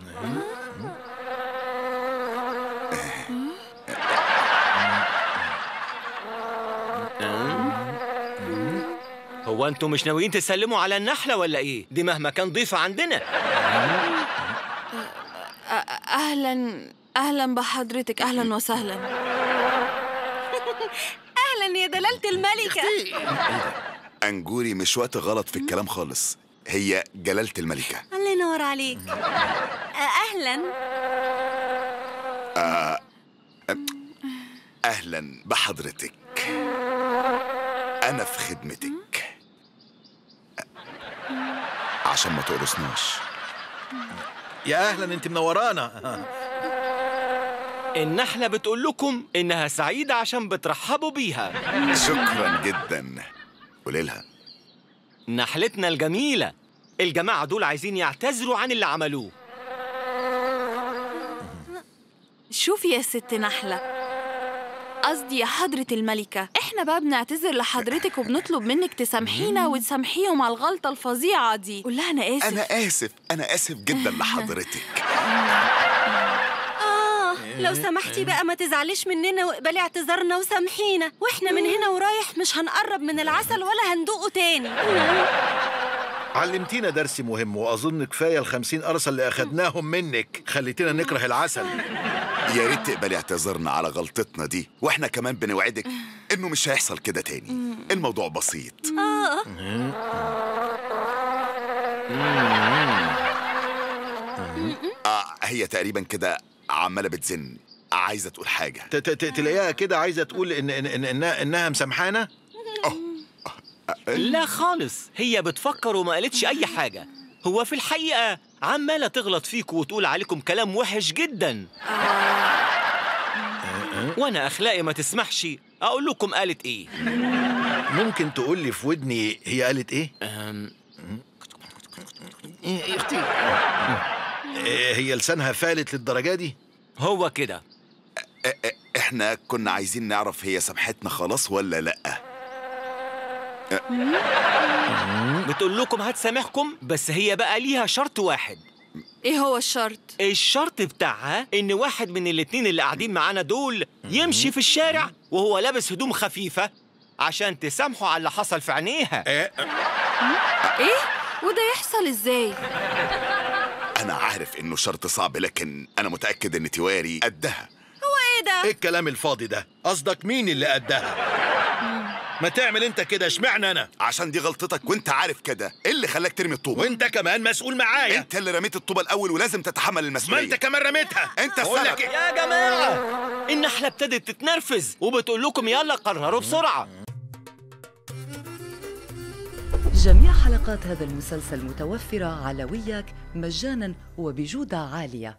هو انتوا مش ناويين تسلموا على النحلة ولا ايه؟ دي مهما كان ضيفة عندنا أهلا أهلا بحضرتك أهلا وسهلا اهلا يا دلالة الملكة أنجوري مش وقت غلط في الكلام خالص هي جلالة الملكة الله ينور عليك اهلا أهلا بحضرتك أنا في خدمتك عشان ما تقرصناش يا اهلا انت منورانا النحلة بتقول لكم إنها سعيدة عشان بترحبوا بيها شكرا جدا قولي لها نحلتنا الجميلة الجماعة دول عايزين يعتذروا عن اللي عملوه شوفي يا ست نحلة قصدي يا حضرة الملكة احنا بقى بنعتذر لحضرتك وبنطلب منك تسامحينا وتسامحيهم على الغلطة الفظيعة دي قول لها أنا آسف أنا آسف أنا آسف جدا لحضرتك اه لو سمحتي بقى ما تزعليش مننا واقبلي اعتذارنا وسامحينا واحنا من هنا ورايح مش هنقرب من العسل ولا هندوقه تاني علمتينا درس مهم واظن كفايه الخمسين قرصه اللي اخدناهم منك خليتينا نكره العسل يا ريت تقبلي اعتذارنا على غلطتنا دي واحنا كمان بنوعدك انه مش هيحصل كده تاني الموضوع بسيط اه آه هي تقريبا كده عمالة بتزن عايزة تقول حاجة ت- ت- ت- تلاقيها كده عايزه تقول ان إن إن إنها, انها مسامحانا لا خالص هي بتفكر وما قالتش أي حاجة هو في الحقيقة عمالة تغلط فيكوا وتقول عليكم كلام وحش جدا وأنا أخلاقي ما تسمحش أقول لكم قالت إيه ممكن تقول لي في ودني هي قالت ايه أم، إيه يا اختي إيه هي لسانها فالت للدرجه دي هو كده آه، آه، احنا كنا عايزين نعرف هي سامحتنا خلاص ولا لأ بتقول لكم هتسامحكم بس هي بقى ليها شرط واحد إيه هو الشرط؟ الشرط بتاعها إن واحد من الاتنين اللي قاعدين معانا دول يمشي في الشارع وهو لابس هدوم خفيفة عشان تسامحوا على اللي حصل في عينيها إيه إيه؟ وده يحصل إزاي؟ أنا عارف إنه شرط صعب لكن أنا متأكد إن تواري قدها ايه ده ايه الكلام الفاضي ده قصدك مين اللي قدها ما تعمل انت كده اشمعنى انا عشان دي غلطتك وأنت عارف كده إيه اللي خلاك ترمي الطوبة وانت كمان مسؤول معايا أنت اللي رميت الطوبة الأول ولازم تتحمل ما المسؤولية انت كمان رميتها أنت بقول السبب. لك إيه؟ يا جماعة النحلة ابتدت تتنرفز وبتقول لكم يلا قرروا بسرعة جميع حلقات هذا المسلسل متوفرة على وياك مجانا وبجودة عالية